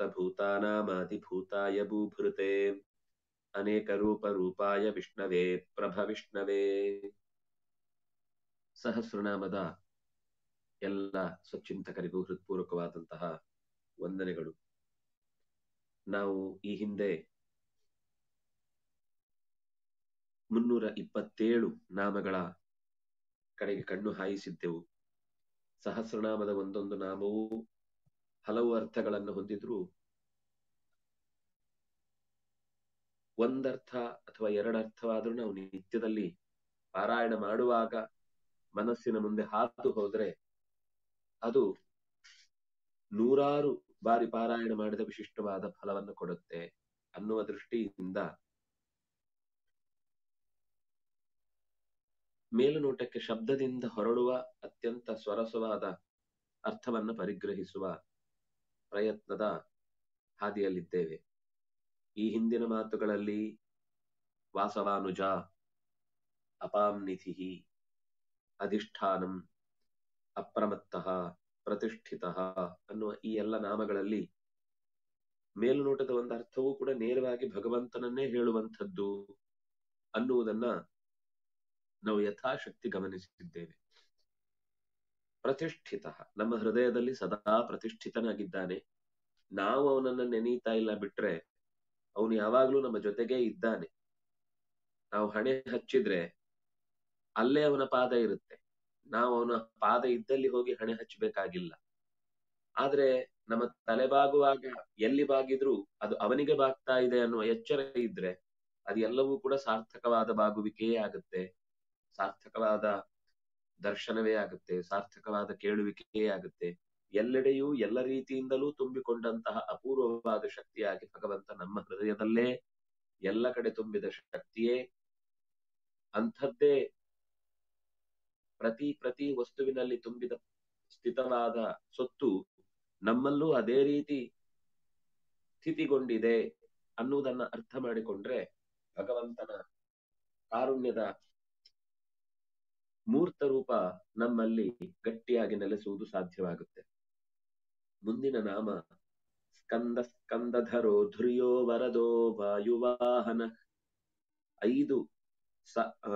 ಸಮಸ್ತಭೂತಾನಾಮಾದಿಭೂತಾಯ ಭೂಭೃತೆ ಅನೇಕ ರೂಪ ರೂಪಾಯ ವಿಷ್ಣವೇ ಪ್ರಭ ವಿಷ್ಣವೇ ಸಹಸ್ರನಾಮದ ಎಲ್ಲ ಸ್ವಚಿಂತಕರಿಗೂ ಹೃತ್ಪೂರ್ವಕವಾದಂತಹ ವಂದನೆಗಳು ನಾವು ಈ ಹಿಂದೆ ಮುನ್ನೂರ ಇಪ್ಪತ್ತೇಳು ನಾಮಗಳ ಕಡೆಗೆ ಕಣ್ಣು ಹಾಯಿಸಿದ್ದೆವು ಸಹಸ್ರನಾಮದ ಒಂದೊಂದು ನಾಮವು ಹಲವು ಅರ್ಥಗಳನ್ನು ಹೊಂದಿದ್ರು ಒಂದರ್ಥ ಅಥವಾ ಎರಡರ್ಥವಾದ್ರೂ ನಾವು ನಿತ್ಯದಲ್ಲಿ ಪಾರಾಯಣ ಮಾಡುವಾಗ ಮನಸ್ಸಿನ ಮುಂದೆ ಹಾದು ಹೋದ್ರೆ ಅದು ನೂರಾರು ಬಾರಿ ಪಾರಾಯಣ ಮಾಡಿದ ವಿಶಿಷ್ಟವಾದ ಫಲವನ್ನು ಕೊಡುತ್ತೆ ಅನ್ನುವ ದೃಷ್ಟಿಯಿಂದ ಮೇಲುನೋಟಕ್ಕೆ ಶಬ್ದದಿಂದ ಹೊರಡುವ ಅತ್ಯಂತ ಸ್ವರಸವಾದ ಅರ್ಥವನ್ನು ಪರಿಗ್ರಹಿಸುವ ಪ್ರಯತ್ನದ ಹಾದಿಯಲ್ಲಿದ್ದೇವೆ ಈ ಹಿಂದಿನ ಮಾತುಗಳಲ್ಲಿ ವಾಸವಾನುಜ ಅಪಾಂನಿಧಿ ಅಧಿಷ್ಠಾನಂ ಅಪ್ರಮತ್ತಃ ಪ್ರತಿಷ್ಠಿತ ಅನ್ನುವ ಈ ಎಲ್ಲ ನಾಮಗಳಲ್ಲಿ ಮೇಲುನೋಟದ ಒಂದು ಅರ್ಥವೂ ಕೂಡ ನೇರವಾಗಿ ಭಗವಂತನನ್ನೇ ಹೇಳುವಂಥದ್ದು ಅನ್ನುವುದನ್ನ ನಾವು ಯಥಾಶಕ್ತಿ ಗಮನಿಸಿದ್ದೇವೆ ಪ್ರತಿಷ್ಠಿತ ನಮ್ಮ ಹೃದಯದಲ್ಲಿ ಸದಾ ಪ್ರತಿಷ್ಠಿತನಾಗಿದ್ದಾನೆ ನಾವು ಅವನನ್ನ ನೆನೀತಾ ಇಲ್ಲ ಬಿಟ್ರೆ ಅವನು ಯಾವಾಗ್ಲೂ ನಮ್ಮ ಜೊತೆಗೇ ಇದ್ದಾನೆ ನಾವು ಹಣೆ ಹಚ್ಚಿದ್ರೆ ಅಲ್ಲೇ ಅವನ ಪಾದ ಇರುತ್ತೆ ನಾವು ಅವನ ಪಾದ ಇದ್ದಲ್ಲಿ ಹೋಗಿ ಹಣೆ ಹಚ್ಚಬೇಕಾಗಿಲ್ಲ ಆದ್ರೆ ನಮ್ಮ ತಲೆ ಬಾಗುವಾಗ ಎಲ್ಲಿ ಬಾಗಿದ್ರು ಅದು ಅವನಿಗೆ ಬಾಗ್ತಾ ಇದೆ ಅನ್ನುವ ಎಚ್ಚರ ಇದ್ರೆ ಅದು ಎಲ್ಲವೂ ಕೂಡ ಸಾರ್ಥಕವಾದ ಬಾಗುವಿಕೆಯೇ ಆಗುತ್ತೆ ಸಾರ್ಥಕವಾದ ದರ್ಶನವೇ ಆಗುತ್ತೆ ಸಾರ್ಥಕವಾದ ಕೇಳುವಿಕೆಯೇ ಆಗುತ್ತೆ ಎಲ್ಲೆಡೆಯೂ ಎಲ್ಲ ರೀತಿಯಿಂದಲೂ ತುಂಬಿಕೊಂಡಂತಹ ಅಪೂರ್ವವಾದ ಶಕ್ತಿಯಾಗಿ ಭಗವಂತ ನಮ್ಮ ಹೃದಯದಲ್ಲೇ ಎಲ್ಲ ಕಡೆ ತುಂಬಿದ ಶಕ್ತಿಯೇ ಅಂಥದ್ದೇ ಪ್ರತಿ ಪ್ರತಿ ವಸ್ತುವಿನಲ್ಲಿ ತುಂಬಿದ ಸ್ಥಿತವಾದ ಸೊತ್ತು ನಮ್ಮಲ್ಲೂ ಅದೇ ರೀತಿ ಸ್ಥಿತಿಗೊಂಡಿದೆ ಅನ್ನುವುದನ್ನ ಅರ್ಥ ಮಾಡಿಕೊಂಡ್ರೆ ಭಗವಂತನ ಕಾರುಣ್ಯದ ಮೂರ್ತ ರೂಪ ನಮ್ಮಲ್ಲಿ ಗಟ್ಟಿಯಾಗಿ ನೆಲೆಸುವುದು ಸಾಧ್ಯವಾಗುತ್ತೆ ಮುಂದಿನ ನಾಮ ಸ್ಕಂದ ಸ್ಕಂದಧರೋ ಧುರ್ಯೋ ವರದೋ ವಾಯುವಾಹನ ಐದು ಸ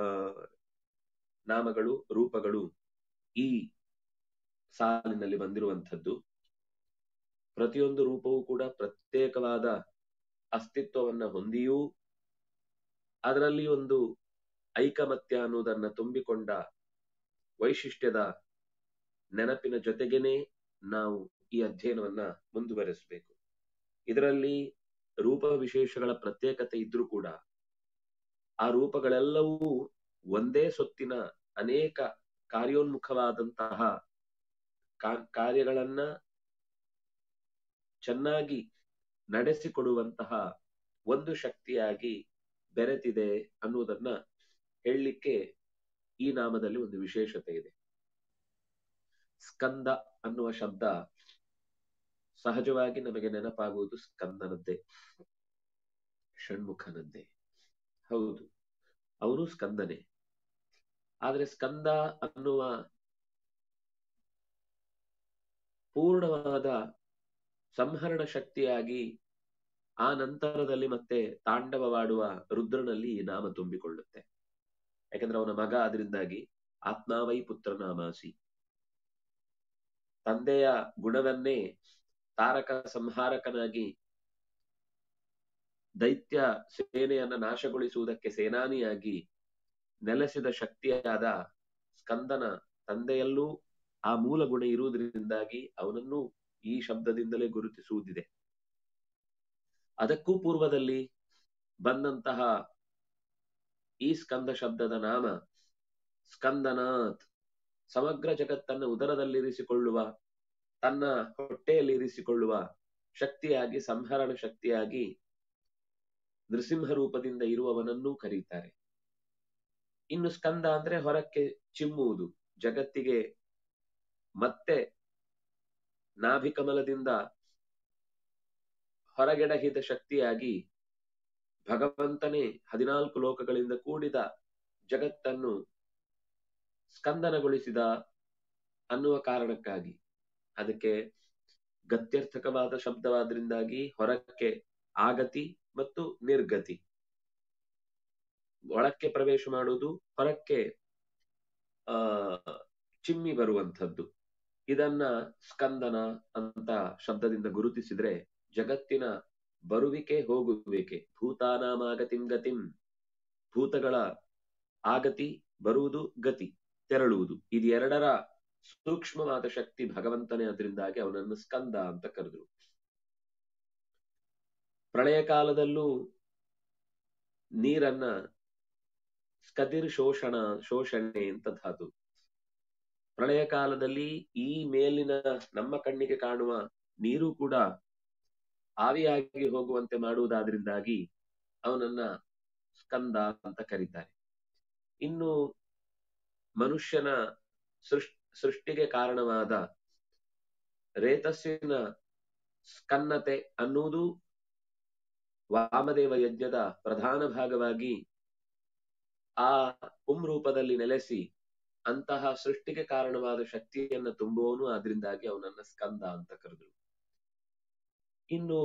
ನಾಮಗಳು ರೂಪಗಳು ಈ ಸಾಲಿನಲ್ಲಿ ಬಂದಿರುವಂಥದ್ದು ಪ್ರತಿಯೊಂದು ರೂಪವೂ ಕೂಡ ಪ್ರತ್ಯೇಕವಾದ ಅಸ್ತಿತ್ವವನ್ನ ಹೊಂದಿಯೂ ಅದರಲ್ಲಿ ಒಂದು ಐಕಮತ್ಯ ಅನ್ನುವುದನ್ನ ತುಂಬಿಕೊಂಡ ವೈಶಿಷ್ಟ್ಯದ ನೆನಪಿನ ಜೊತೆಗೇನೆ ನಾವು ಈ ಅಧ್ಯಯನವನ್ನ ಮುಂದುವರೆಸಬೇಕು ಇದರಲ್ಲಿ ರೂಪ ವಿಶೇಷಗಳ ಪ್ರತ್ಯೇಕತೆ ಇದ್ರೂ ಕೂಡ ಆ ರೂಪಗಳೆಲ್ಲವೂ ಒಂದೇ ಸೊತ್ತಿನ ಅನೇಕ ಕಾರ್ಯೋನ್ಮುಖವಾದಂತಹ ಕಾರ್ಯಗಳನ್ನ ಚೆನ್ನಾಗಿ ನಡೆಸಿಕೊಡುವಂತಹ ಒಂದು ಶಕ್ತಿಯಾಗಿ ಬೆರೆತಿದೆ ಅನ್ನುವುದನ್ನ ಹೇಳಲಿಕ್ಕೆ ಈ ನಾಮದಲ್ಲಿ ಒಂದು ವಿಶೇಷತೆ ಇದೆ ಸ್ಕಂದ ಅನ್ನುವ ಶಬ್ದ ಸಹಜವಾಗಿ ನಮಗೆ ನೆನಪಾಗುವುದು ಸ್ಕಂದನದ್ದೇ ಷಣ್ಮುಖನದ್ದೇ ಹೌದು ಅವನು ಸ್ಕಂದನೆ ಆದ್ರೆ ಸ್ಕಂದ ಅನ್ನುವ ಪೂರ್ಣವಾದ ಸಂಹರಣ ಶಕ್ತಿಯಾಗಿ ಆ ನಂತರದಲ್ಲಿ ಮತ್ತೆ ತಾಂಡವವಾಡುವ ರುದ್ರನಲ್ಲಿ ಈ ನಾಮ ತುಂಬಿಕೊಳ್ಳುತ್ತೆ ಯಾಕಂದ್ರೆ ಅವನ ಮಗ ಅದರಿಂದಾಗಿ ಆತ್ಮಾವೈ ಪುತ್ರನಾಮಾಸಿ ತಂದೆಯ ಗುಣವನ್ನೇ ತಾರಕ ಸಂಹಾರಕನಾಗಿ ದೈತ್ಯ ಸೇನೆಯನ್ನ ನಾಶಗೊಳಿಸುವುದಕ್ಕೆ ಸೇನಾನಿಯಾಗಿ ನೆಲೆಸಿದ ಶಕ್ತಿಯಾದ ಸ್ಕಂದನ ತಂದೆಯಲ್ಲೂ ಆ ಮೂಲ ಗುಣ ಇರುವುದರಿಂದಾಗಿ ಅವನನ್ನು ಈ ಶಬ್ದದಿಂದಲೇ ಗುರುತಿಸುವುದಿದೆ ಅದಕ್ಕೂ ಪೂರ್ವದಲ್ಲಿ ಬಂದಂತಹ ಈ ಸ್ಕಂದ ಶಬ್ದದ ನಾಮ ಸ್ಕಂದನಾಥ್ ಸಮಗ್ರ ಜಗತ್ತನ್ನ ಉದರದಲ್ಲಿರಿಸಿಕೊಳ್ಳುವ ತನ್ನ ಹೊಟ್ಟೆಯಲ್ಲಿ ಇರಿಸಿಕೊಳ್ಳುವ ಶಕ್ತಿಯಾಗಿ ಸಂಹರಣ ಶಕ್ತಿಯಾಗಿ ನೃಸಿಂಹ ರೂಪದಿಂದ ಇರುವವನನ್ನೂ ಕರೀತಾರೆ ಇನ್ನು ಸ್ಕಂದ ಅಂದ್ರೆ ಹೊರಕ್ಕೆ ಚಿಮ್ಮುವುದು ಜಗತ್ತಿಗೆ ಮತ್ತೆ ನಾಭಿಕಮಲದಿಂದ ಹೊರಗೆಡಹಿದ ಶಕ್ತಿಯಾಗಿ ಭಗವಂತನೇ ಹದಿನಾಲ್ಕು ಲೋಕಗಳಿಂದ ಕೂಡಿದ ಜಗತ್ತನ್ನು ಸ್ಕಂದನಗೊಳಿಸಿದ ಅನ್ನುವ ಕಾರಣಕ್ಕಾಗಿ ಅದಕ್ಕೆ ಗತ್ಯರ್ಥಕವಾದ ಶಬ್ದವಾದ್ರಿಂದಾಗಿ ಹೊರಕ್ಕೆ ಆಗತಿ ಮತ್ತು ನಿರ್ಗತಿ ಒಳಕ್ಕೆ ಪ್ರವೇಶ ಮಾಡುವುದು ಹೊರಕ್ಕೆ ಆ ಚಿಮ್ಮಿ ಬರುವಂಥದ್ದು ಇದನ್ನ ಸ್ಕಂದನ ಅಂತ ಶಬ್ದದಿಂದ ಗುರುತಿಸಿದ್ರೆ ಜಗತ್ತಿನ ಬರುವಿಕೆ ಹೋಗುವಿಕೆ ಭೂತಾನಾಮಾಗತಿಂ ಗತಿಂ ಭೂತಗಳ ಆಗತಿ ಬರುವುದು ಗತಿ ತೆರಳುವುದು ಇದು ಎರಡರ ಸೂಕ್ಷ್ಮವಾದ ಶಕ್ತಿ ಭಗವಂತನೇ ಅದರಿಂದಾಗಿ ಅವನನ್ನು ಸ್ಕಂದ ಅಂತ ಕರೆದ್ರು ಪ್ರಳಯ ಕಾಲದಲ್ಲೂ ನೀರನ್ನ ಸ್ಕದಿರ್ ಶೋಷಣ ಶೋಷಣೆ ಅಂತ ಧಾತು ಪ್ರಳಯ ಕಾಲದಲ್ಲಿ ಈ ಮೇಲಿನ ನಮ್ಮ ಕಣ್ಣಿಗೆ ಕಾಣುವ ನೀರು ಕೂಡ ಆವಿಯಾಗಿ ಹೋಗುವಂತೆ ಮಾಡುವುದಾದ್ರಿಂದಾಗಿ ಅವನನ್ನ ಸ್ಕಂದ ಅಂತ ಕರೀತಾರೆ ಇನ್ನು ಮನುಷ್ಯನ ಸೃಷ್ ಸೃಷ್ಟಿಗೆ ಕಾರಣವಾದ ರೇತಸ್ಸಿನ ಸ್ಕನ್ನತೆ ಅನ್ನುವುದು ವಾಮದೇವ ಯಜ್ಞದ ಪ್ರಧಾನ ಭಾಗವಾಗಿ ಆ ಪುಂ ರೂಪದಲ್ಲಿ ನೆಲೆಸಿ ಅಂತಹ ಸೃಷ್ಟಿಗೆ ಕಾರಣವಾದ ಶಕ್ತಿಯನ್ನ ತುಂಬುವವನು ಆದ್ರಿಂದಾಗಿ ಅವನನ್ನ ಸ್ಕಂದ ಅಂತ ಕರೆದ್ರು ಇನ್ನು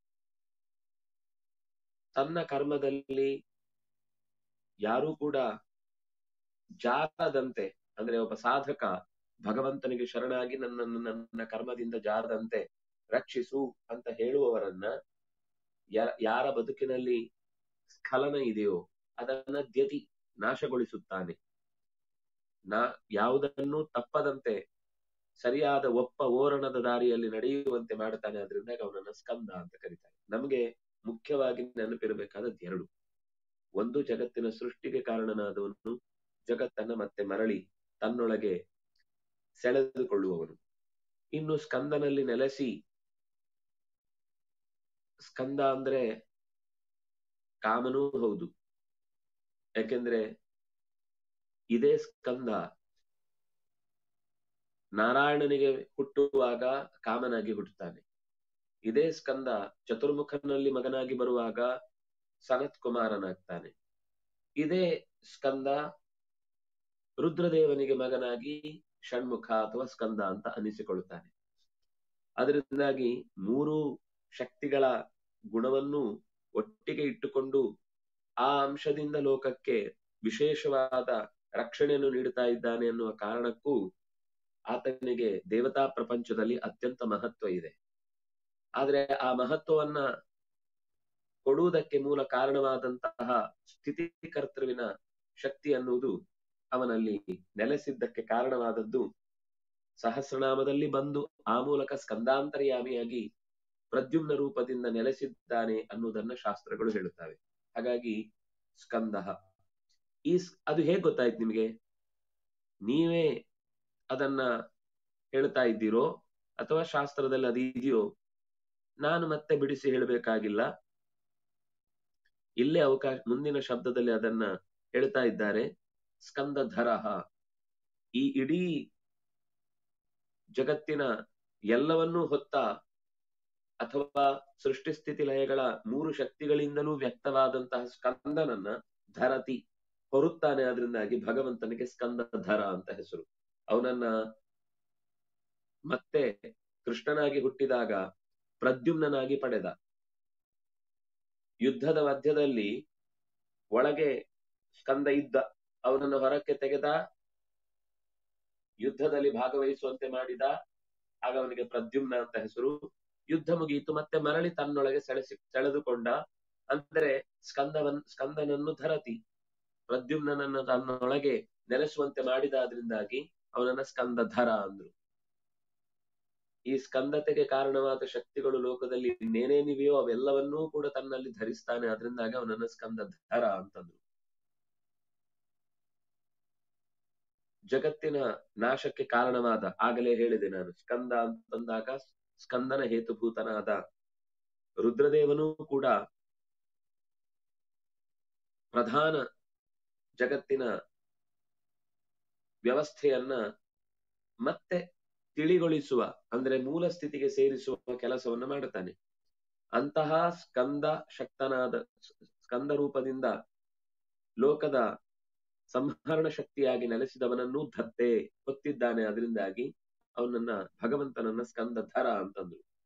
ತನ್ನ ಕರ್ಮದಲ್ಲಿ ಯಾರೂ ಕೂಡ ಜಾರದಂತೆ ಅಂದ್ರೆ ಒಬ್ಬ ಸಾಧಕ ಭಗವಂತನಿಗೆ ಶರಣಾಗಿ ನನ್ನನ್ನು ನನ್ನ ಕರ್ಮದಿಂದ ಜಾರದಂತೆ ರಕ್ಷಿಸು ಅಂತ ಹೇಳುವವರನ್ನ ಯಾರ ಬದುಕಿನಲ್ಲಿ ಸ್ಖಲನ ಇದೆಯೋ ಅದನ್ನ ದ್ಯತಿ ನಾಶಗೊಳಿಸುತ್ತಾನೆ ನಾ ಯಾವುದನ್ನು ತಪ್ಪದಂತೆ ಸರಿಯಾದ ಒಪ್ಪ ಓರಣದ ದಾರಿಯಲ್ಲಿ ನಡೆಯುವಂತೆ ಮಾಡುತ್ತಾನೆ ಅದರಿಂದ ಅವನನ್ನ ಸ್ಕಂದ ಅಂತ ಕರೀತಾರೆ ನಮಗೆ ಮುಖ್ಯವಾಗಿ ನೆನಪಿರಬೇಕಾದದ್ದು ಎರಡು ಒಂದು ಜಗತ್ತಿನ ಸೃಷ್ಟಿಗೆ ಕಾರಣನಾದವನು ಜಗತ್ತನ್ನ ಮತ್ತೆ ಮರಳಿ ತನ್ನೊಳಗೆ ಸೆಳೆದುಕೊಳ್ಳುವವನು ಇನ್ನು ಸ್ಕಂದನಲ್ಲಿ ನೆಲೆಸಿ ಸ್ಕಂದ ಅಂದ್ರೆ ಕಾಮನೂ ಹೌದು ಯಾಕೆಂದ್ರೆ ಇದೇ ಸ್ಕಂದ ನಾರಾಯಣನಿಗೆ ಹುಟ್ಟುವಾಗ ಕಾಮನಾಗಿ ಹುಟ್ಟುತ್ತಾನೆ ಇದೇ ಸ್ಕಂದ ಚತುರ್ಮುಖನಲ್ಲಿ ಮಗನಾಗಿ ಬರುವಾಗ ಸನತ್ ಕುಮಾರನಾಗ್ತಾನೆ ಇದೇ ಸ್ಕಂದ ರುದ್ರದೇವನಿಗೆ ಮಗನಾಗಿ ಷಣ್ಮುಖ ಅಥವಾ ಸ್ಕಂದ ಅಂತ ಅನಿಸಿಕೊಳ್ಳುತ್ತಾನೆ ಅದರಿಂದಾಗಿ ಮೂರು ಶಕ್ತಿಗಳ ಗುಣವನ್ನು ಒಟ್ಟಿಗೆ ಇಟ್ಟುಕೊಂಡು ಆ ಅಂಶದಿಂದ ಲೋಕಕ್ಕೆ ವಿಶೇಷವಾದ ರಕ್ಷಣೆಯನ್ನು ನೀಡುತ್ತಾ ಇದ್ದಾನೆ ಅನ್ನುವ ಕಾರಣಕ್ಕೂ ಆತನಿಗೆ ದೇವತಾ ಪ್ರಪಂಚದಲ್ಲಿ ಅತ್ಯಂತ ಮಹತ್ವ ಇದೆ ಆದ್ರೆ ಆ ಮಹತ್ವವನ್ನ ಕೊಡುವುದಕ್ಕೆ ಮೂಲ ಕಾರಣವಾದಂತಹ ಸ್ಥಿತಿಕರ್ತೃವಿನ ಶಕ್ತಿ ಅನ್ನುವುದು ಅವನಲ್ಲಿ ನೆಲೆಸಿದ್ದಕ್ಕೆ ಕಾರಣವಾದದ್ದು ಸಹಸ್ರನಾಮದಲ್ಲಿ ಬಂದು ಆ ಮೂಲಕ ಸ್ಕಂದಾಂತರ್ಯಾಮಿಯಾಗಿ ಪ್ರದ್ಯುಮ್ನ ರೂಪದಿಂದ ನೆಲೆಸಿದ್ದಾನೆ ಅನ್ನುವುದನ್ನ ಶಾಸ್ತ್ರಗಳು ಹೇಳುತ್ತವೆ ಹಾಗಾಗಿ ಸ್ಕಂದ ಈ ಅದು ಹೇಗ್ ಗೊತ್ತಾಯ್ತು ನಿಮಗೆ ನೀವೇ ಅದನ್ನ ಹೇಳ್ತಾ ಇದ್ದೀರೋ ಅಥವಾ ಶಾಸ್ತ್ರದಲ್ಲಿ ಅದು ಇದೆಯೋ ನಾನು ಮತ್ತೆ ಬಿಡಿಸಿ ಹೇಳಬೇಕಾಗಿಲ್ಲ ಇಲ್ಲೇ ಅವಕಾಶ ಮುಂದಿನ ಶಬ್ದದಲ್ಲಿ ಅದನ್ನ ಹೇಳ್ತಾ ಇದ್ದಾರೆ ಸ್ಕಂದಧರಹ ಈ ಇಡೀ ಜಗತ್ತಿನ ಎಲ್ಲವನ್ನೂ ಹೊತ್ತ ಅಥವಾ ಸೃಷ್ಟಿ ಸ್ಥಿತಿ ಲಯಗಳ ಮೂರು ಶಕ್ತಿಗಳಿಂದಲೂ ವ್ಯಕ್ತವಾದಂತಹ ಸ್ಕಂದನನ್ನ ಧರತಿ ಹೊರುತ್ತಾನೆ ಅದರಿಂದಾಗಿ ಭಗವಂತನಿಗೆ ಸ್ಕಂದ ಧರ ಅಂತ ಹೆಸರು ಅವನನ್ನ ಮತ್ತೆ ಕೃಷ್ಣನಾಗಿ ಹುಟ್ಟಿದಾಗ ಪ್ರದ್ಯುಮ್ನಾಗಿ ಪಡೆದ ಯುದ್ಧದ ಮಧ್ಯದಲ್ಲಿ ಒಳಗೆ ಸ್ಕಂದ ಇದ್ದ ಅವನನ್ನು ಹೊರಕ್ಕೆ ತೆಗೆದ ಯುದ್ಧದಲ್ಲಿ ಭಾಗವಹಿಸುವಂತೆ ಮಾಡಿದ ಆಗ ಅವನಿಗೆ ಪ್ರದ್ಯುಮ್ನ ಅಂತ ಹೆಸರು ಯುದ್ಧ ಮುಗಿಯಿತು ಮತ್ತೆ ಮರಳಿ ತನ್ನೊಳಗೆ ಸೆಳೆಸಿ ಸೆಳೆದುಕೊಂಡ ಅಂದರೆ ಸ್ಕಂದವನ್ ಸ್ಕಂದನನ್ನು ಧರತಿ ಪ್ರದ್ಯುಮ್ನನ್ನು ತನ್ನೊಳಗೆ ನೆಲೆಸುವಂತೆ ಮಾಡಿದಾದ್ರಿಂದಾಗಿ ಅವನನ್ನ ಸ್ಕಂದಧರ ಅಂದ್ರು ಈ ಸ್ಕಂದತೆಗೆ ಕಾರಣವಾದ ಶಕ್ತಿಗಳು ಲೋಕದಲ್ಲಿ ಇನ್ನೇನೇನಿವೆಯೋ ಅವೆಲ್ಲವನ್ನೂ ಕೂಡ ತನ್ನಲ್ಲಿ ಧರಿಸ್ತಾನೆ ಅದರಿಂದಾಗಿ ಅವನನ್ನ ಸ್ಕಂದಧರ ಅಂತಂದ್ರು ಜಗತ್ತಿನ ನಾಶಕ್ಕೆ ಕಾರಣವಾದ ಆಗಲೇ ಹೇಳಿದೆ ನಾನು ಸ್ಕಂದ ಅಂತಂದಾಗ ಸ್ಕಂದನ ಹೇತುಭೂತನಾದ ರುದ್ರದೇವನೂ ಕೂಡ ಪ್ರಧಾನ ಜಗತ್ತಿನ ವ್ಯವಸ್ಥೆಯನ್ನ ಮತ್ತೆ ತಿಳಿಗೊಳಿಸುವ ಅಂದ್ರೆ ಮೂಲ ಸ್ಥಿತಿಗೆ ಸೇರಿಸುವ ಕೆಲಸವನ್ನು ಮಾಡುತ್ತಾನೆ ಅಂತಹ ಸ್ಕಂದ ಶಕ್ತನಾದ ಸ್ಕಂದ ರೂಪದಿಂದ ಲೋಕದ ಸಂಹರಣ ಶಕ್ತಿಯಾಗಿ ನೆಲೆಸಿದವನನ್ನು ಧತ್ತೆ ಹೊತ್ತಿದ್ದಾನೆ ಅದರಿಂದಾಗಿ ಅವನನ್ನ ಭಗವಂತನನ್ನ ಸ್ಕಂದಧರ ಅಂತಂದ್ರು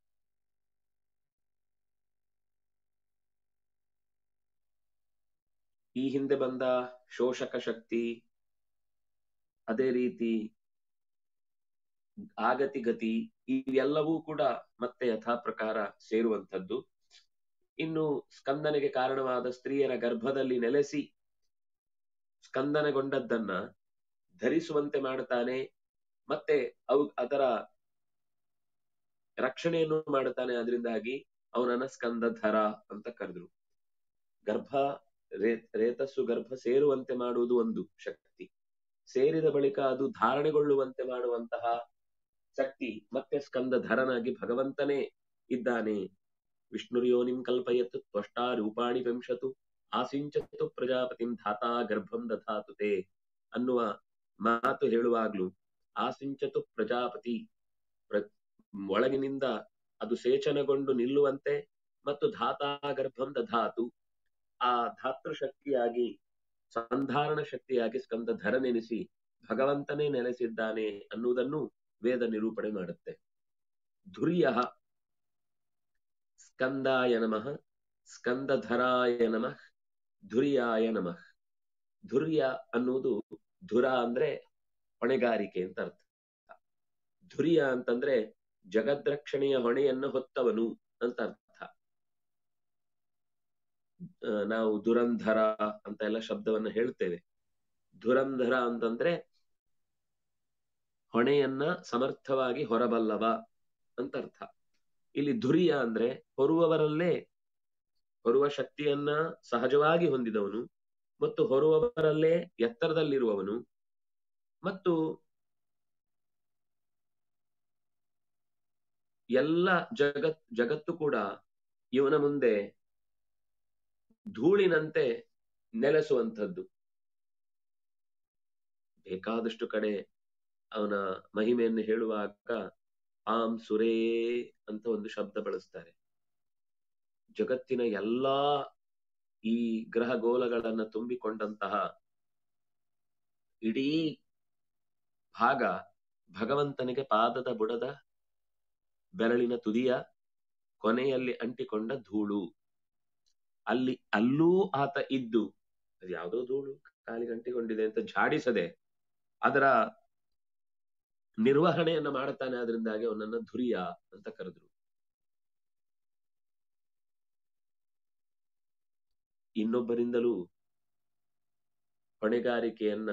ಈ ಹಿಂದೆ ಬಂದ ಶೋಷಕ ಶಕ್ತಿ ಅದೇ ರೀತಿ ಆಗತಿ ಗತಿ ಇವೆಲ್ಲವೂ ಕೂಡ ಮತ್ತೆ ಯಥಾ ಪ್ರಕಾರ ಸೇರುವಂಥದ್ದು ಇನ್ನು ಸ್ಕಂದನೆಗೆ ಕಾರಣವಾದ ಸ್ತ್ರೀಯರ ಗರ್ಭದಲ್ಲಿ ನೆಲೆಸಿ ಸ್ಕಂದನಗೊಂಡದ್ದನ್ನ ಧರಿಸುವಂತೆ ಮಾಡುತ್ತಾನೆ ಮತ್ತೆ ಅವು ಅದರ ರಕ್ಷಣೆಯನ್ನು ಮಾಡುತ್ತಾನೆ ಅದರಿಂದಾಗಿ ಅವನನ್ನ ಸ್ಕಂದಧರ ಅಂತ ಕರೆದ್ರು ಗರ್ಭ ರೇ ರೇತಸ್ಸು ಗರ್ಭ ಸೇರುವಂತೆ ಮಾಡುವುದು ಒಂದು ಶಕ್ತಿ ಸೇರಿದ ಬಳಿಕ ಅದು ಧಾರಣೆಗೊಳ್ಳುವಂತೆ ಮಾಡುವಂತಹ ಶಕ್ತಿ ಮತ್ತೆ ಸ್ಕಂದಧರನಾಗಿ ಭಗವಂತನೇ ಇದ್ದಾನೆ ವಿಷ್ಣುರ್ಯೋನಿಂ ಕಲ್ಪಯತ್ ತ್ವಷ್ಟಾ ರೂಪಾಣಿ ವಂಶತು ಆಸಿಂಚತು ಪ್ರಜಾಪತಿಂ ಧಾತಾ ಗರ್ಭಂ ದಧಾತು ತೇ ಅನ್ನುವ ಮಾತು ಹೇಳುವಾಗ್ಲೂ ಆಸಿಂಚತು ಪ್ರಜಾಪತಿ ಪ್ರ ಒಳಗಿನಿಂದ ಅದು ಸೇಚನಗೊಂಡು ನಿಲ್ಲುವಂತೆ ಮತ್ತು ಧಾತಾ ಗರ್ಭಂ ದಧಾತು ಆ ಧಾತೃ ಶಕ್ತಿಯಾಗಿ ಸಂಧಾರಣ ಶಕ್ತಿಯಾಗಿ ಸ್ಕಂದ ಧರನೆನಿಸಿ ಭಗವಂತನೇ ನೆಲೆಸಿದ್ದಾನೆ ಅನ್ನುವುದನ್ನು ವೇದ ನಿರೂಪಣೆ ಮಾಡುತ್ತೆ ಧುರ್ಯ ಸ್ಕಂದಾಯ ನಮಃ ಸ್ಕಂದಧರಾಯ ನಮಃ ಧುರ್ಯಾಯ ನಮಃ ಧುರ್ಯ ಅನ್ನುವುದು ಧುರ ಅಂದ್ರೆ ಹೊಣೆಗಾರಿಕೆ ಅಂತ ಅರ್ಥ ಧುರ್ಯ ಅಂತಂದ್ರೆ ಜಗದ್ರಕ್ಷಣೆಯ ಹೊಣೆಯನ್ನು ಹೊತ್ತವನು ಅಂತ ಅರ್ಥ ಆ, ನಾವು ದುರಂಧರ ಅಂತ ಎಲ್ಲ ಶಬ್ದವನ್ನ ಹೇಳ್ತೇವೆ ದುರಂಧರ ಅಂತಂದ್ರೆ ಹೊಣೆಯನ್ನ ಸಮರ್ಥವಾಗಿ ಹೊರಬಲ್ಲವ ಅಂತ ಅರ್ಥ ಇಲ್ಲಿ ಧುರ್ಯ ಅಂದ್ರೆ ಹೊರುವವರಲ್ಲೇ ಹೊರುವ ಶಕ್ತಿಯನ್ನ ಸಹಜವಾಗಿ ಹೊಂದಿದವನು ಮತ್ತು ಹೊರುವವರಲ್ಲೇ ಎತ್ತರದಲ್ಲಿರುವವನು ಮತ್ತು ಎಲ್ಲ ಜಗತ್ ಜಗತ್ತು ಕೂಡ ಇವನ ಮುಂದೆ ಧೂಳಿನಂತೆ ನೆಲೆಸುವಂಥದ್ದು ಬೇಕಾದಷ್ಟು ಕಡೆ ಅವನ ಮಹಿಮೆಯನ್ನು ಹೇಳುವಾಗ ಆಂ ಸುರೇ ಅಂತ ಒಂದು ಶಬ್ದ ಬಳಸ್ತಾರೆ ಜಗತ್ತಿನ ಎಲ್ಲಾ ಈ ಗ್ರಹ ಗೋಲಗಳನ್ನ ತುಂಬಿಕೊಂಡಂತಹ ಇಡೀ ಭಾಗ ಭಗವಂತನಿಗೆ ಪಾದದ ಬುಡದ ಬೆರಳಿನ ತುದಿಯ ಕೊನೆಯಲ್ಲಿ ಅಂಟಿಕೊಂಡ ಧೂಳು ಅಲ್ಲಿ ಅಲ್ಲೂ ಆತ ಇದ್ದು ಅದು ಯಾವುದೋ ಧೂಳು ಕಾಲಿಗೆ ಅಂಟಿಕೊಂಡಿದೆ ಅಂತ ಝಾಡಿಸದೆ ಅದರ ನಿರ್ವಹಣೆಯನ್ನ ಮಾಡುತ್ತಾನೆ ಅದರಿಂದಾಗಿ ಅವನನ್ನ ಧುರ್ಯ ಅಂತ ಕರೆದ್ರು ಇನ್ನೊಬ್ಬರಿಂದಲೂ ಹೊಣೆಗಾರಿಕೆಯನ್ನ